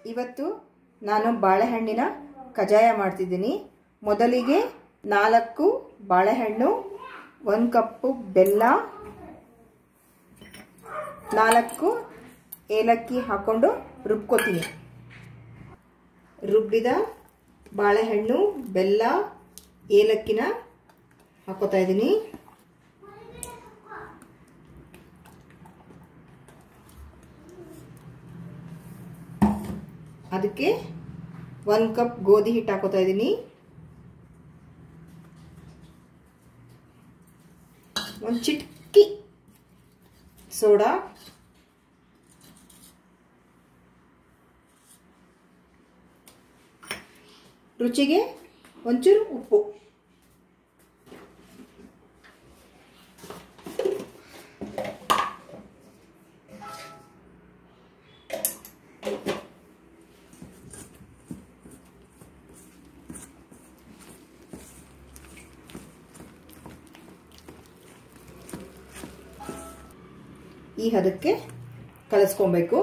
ಇವತ್ತು ನಾನು ಬಾಳೆಹಣ್ಣಿನ ಕಜಾಯ ಮಾಡ್ತಿದ್ದೀನಿ ಮೊದಲಿಗೆ ನಾಲ್ಕು ಬಾಳೆಹಣ್ಣು ಒಂದು ಕಪ್ಪು ಬೆಲ್ಲ ನಾಲ್ಕು ಏಲಕ್ಕಿ ಹಾಕ್ಕೊಂಡು ರುಬ್ಕೋತೀನಿ ರುಬ್ಬಿದ ಬಾಳೆಹಣ್ಣು ಬೆಲ್ಲ ಏಲಕ್ಕಿನ ಹಾಕೋತಾ ಇದ್ದೀನಿ ಅದಕ್ಕೆ ಒಂದು ಕಪ್ ಗೋಧಿ ಹಿಟ್ಟು ಹಾಕೋತಾ ಇದ್ದೀನಿ ಒಂದು ಚಿಟ್ಕಿ ಸೋಡಾ ರುಚಿಗೆ ಒಂಚೂರು ಉಪ್ಪು ಈ ಹದಕ್ಕೆ ಕಲಿಸ್ಕೊಬೇಕು